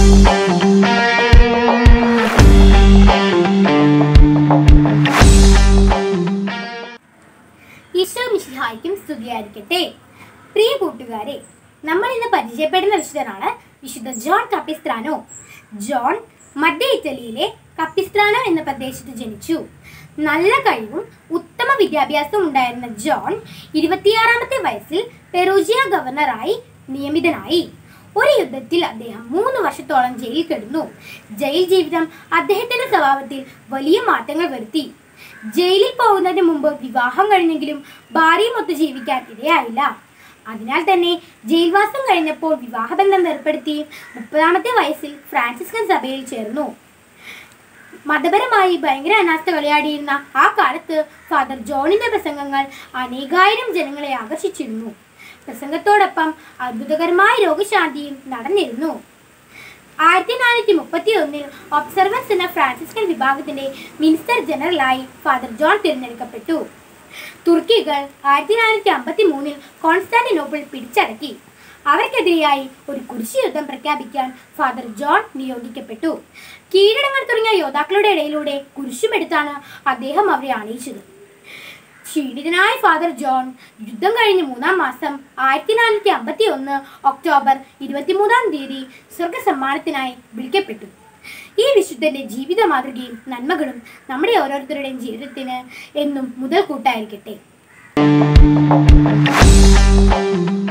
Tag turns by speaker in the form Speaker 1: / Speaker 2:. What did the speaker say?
Speaker 1: ഈശോ മിശിഹായ്ക്കും സ്തുതിയായിരിക്കട്ടെ പ്രിയ കൂട്ടുകാരെ നമ്മൾ ഇന്ന് പരിചയപ്പെടുന്ന വിശുദ്ധനാണ് വിശുദ്ധ ജോൺ കപ്പിസ്ത്രാനോ ജോൺ മധ്യ ഇറ്റലിയിലെ കപ്പിസ്ത്രാനോ എന്ന പ്രദേശത്ത് ജനിച്ചു നല്ല കഴിവും ഉത്തമ വിദ്യാഭ്യാസവും ഉണ്ടായിരുന്ന ജോൺ ഇരുപത്തിയാറാമത്തെ വയസ്സിൽ പെറൂജിയ ഗവർണറായി നിയമിതനായി ഒരു യുദ്ധത്തിൽ അദ്ദേഹം മൂന്ന് വർഷത്തോളം ജയിലിൽ കിടന്നു ജയിൽ ജീവിതം അദ്ദേഹത്തിന്റെ സ്വഭാവത്തിൽ വലിയ മാറ്റങ്ങൾ വരുത്തി ജയിലിൽ പോകുന്നതിന് മുമ്പ് വിവാഹം കഴിഞ്ഞെങ്കിലും ഭാര്യയുമൊത്ത് ജീവിക്കാൻ ഇടയായില്ല അതിനാൽ തന്നെ ജയിൽവാസം കഴിഞ്ഞപ്പോൾ വിവാഹബന്ധം ഏർപ്പെടുത്തി മുപ്പതാമത്തെ വയസ്സിൽ ഫ്രാൻസിസ്കൻ സഭയിൽ ചേർന്നു മതപരമായി ഭയങ്കര അനാസ്ഥ കളിയാടിയിരുന്ന ആ കാലത്ത് ഫാദർ ജോണിന്റെ പ്രസംഗങ്ങൾ അനേകായിരം ജനങ്ങളെ ആകർഷിച്ചിരുന്നു പ്രസംഗത്തോടൊപ്പം അത്ഭുതകരമായ രോഗശാന്തിയും നടന്നിരുന്നു ആയിരത്തി നാനൂറ്റി മുപ്പത്തി ഒന്നിൽ ഒബ്സർവൻസ് എന്ന ഫ്രാൻസിസ്കൻ വിഭാഗത്തിന്റെ മിനിസ്റ്റർ ജനറലായി ഫാദർ ജോൺ തിരഞ്ഞെടുക്കപ്പെട്ടു തുർക്കികൾ ആയിരത്തി നാനൂറ്റി അമ്പത്തി മൂന്നിൽ കോൺസ്റ്റാന്റിനോപ്പിൾ പിടിച്ചടക്കി അവർക്കെതിരെയായി ഒരു കുരിശ് യുദ്ധം പ്രഖ്യാപിക്കാൻ ഫാദർ ജോൺ നിയോഗിക്കപ്പെട്ടു കീഴടങ്ങൾ തുടങ്ങിയ യോദ്ധാക്കളുടെ ഇടയിലൂടെ കുരിശുമെടുത്താണ് അദ്ദേഹം അവരെ അണിയിച്ചത് ക്ഷീണിതനായ ഫാദർ ജോൺ യുദ്ധം കഴിഞ്ഞ് മൂന്നാം മാസം ആയിരത്തി നാനൂറ്റി അമ്പത്തി ഒന്ന് ഒക്ടോബർ ഇരുപത്തിമൂന്നാം തീയതി സ്വർഗസമ്മാനത്തിനായി വിളിക്കപ്പെട്ടു ഈ വിശുദ്ധന്റെ ജീവിത മാതൃകയും നന്മകളും നമ്മുടെ ഓരോരുത്തരുടെയും ജീവിതത്തിന് എന്നും മുതൽക്കൂട്ടായിരിക്കട്ടെ